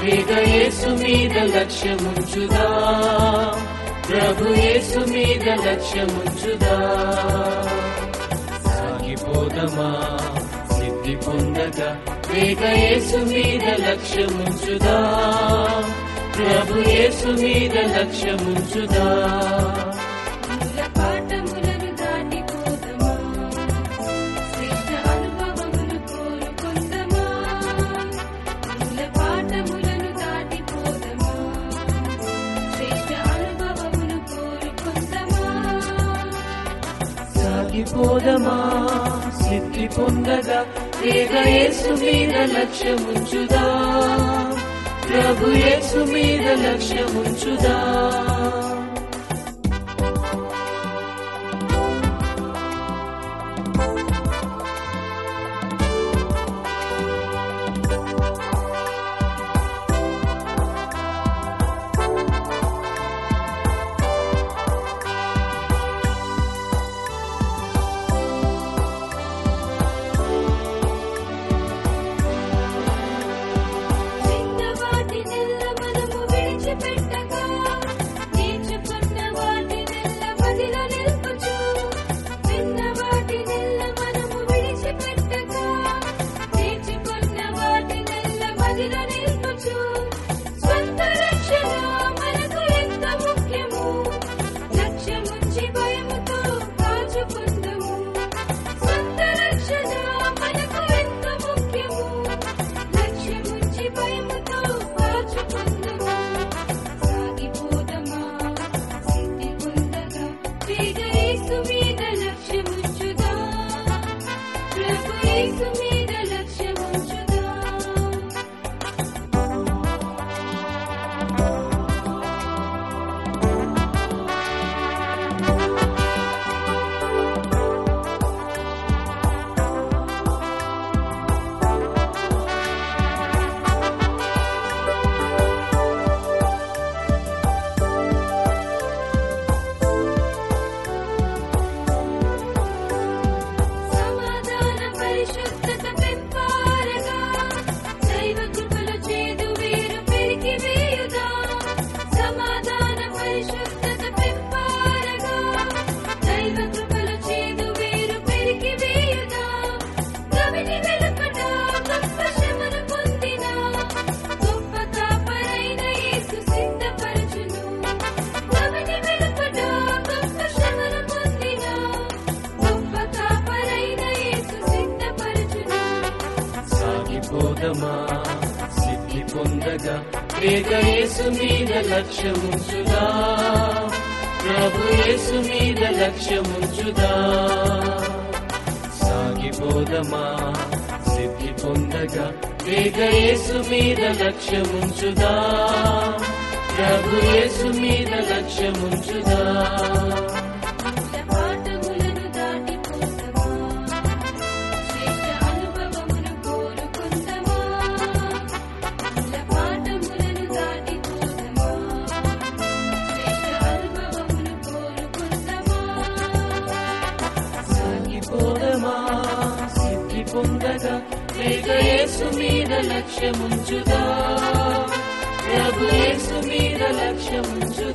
వేగ యేసు మీద లక్ష్యముంచుదా ప్రభు యేసు మీద లక్ష్యముంచుదా సాగిపోదమా సిద్ధి పొందగా వేగ యేసు మీద లక్ష్యముంచుదా ప్రభు యేసు మీద లక్ష్యముంచుదా మూల పాఠములను దాటిపోదమా శ్రేష్ఠ అనుభవములు కోరుకుందమా మూల పాఠములను దాటిపోదమా శ్రేష్ఠ అనుభవములు కోరుకుందమా సాగిపోదమా సిద్ధి పొందగా వేగ యేసు మీద లక్ష్యముంచుదా ప్రభు యేసు మీద లక్ష్యముంచుదా చిన్న వాటినెల్ల మనము విడిచిపెట్టగా నేర్చుకున్న వాటినెల్ల మదిలో నిలుపుచు చిన్న వాటినెల్ల మనము విడిచిపెట్టగా నేర్చుకున్న వాటినెల్ల మదిలో నిలుపుచు స్వంత రక్షణ మనకు ఎంత ముఖ్యము లక్ష్యముంచి భయముతో కాచుకుందము స్వంత రక్షణ మనకు ఎంత ముఖ్యము లక్ష్యముంచి భయముతో కాచుకుందము సాగిపోదమా సిద్ధి పొందగా వేగ యేసు మీద లక్ష్యముంచుదా ప్రభు యేసు మీద లక్ష్యముంచుదా సమాధాన పరిశుద్ధత పెంపారగా దైవ కృపలు చేదు వేరు పెరికి వేయుదా సమాధాన పరిశుద్ధత పెంపారగా దైవ కృపలు చేదు వేరు పెరికి వేయుదా గవిని వెలుపట గొప్ప శ్రమను పొందిన గొప్ప కాపరైన యేసు సిద్ధపరచును గవిని వెలుపట గొప్ప శ్రమను పొందిన గొప్ప కాపరైన యేసు సిద్ధపరచును సాగిపోదమా సిద్ధి పొందగా వేగ యేసు మీద లక్ష్యముంచుదా ప్రభు యేసు మీద లక్ష్యముంచుదా సాగిపోదమా సిద్ధి పొందగా వేగ యేసు మీద లక్ష్యముంచుదా ప్రభు యేసు మీద లక్ష్యముంచుదా మూల పాఠములను దాటిపోదమా శ్రేష్ఠ అనుభవమును కోరుకుందమా మూల పాఠములను దాటిపోదమా శ్రేష్ఠ అనుభవమును కోరుకుందమా సాగిపోదమా సిద్ధి పొందగా వేగ యేసు మీద లక్ష్యముంచుదా ప్రభు యేసు మీద లక్ష్యముంచుదా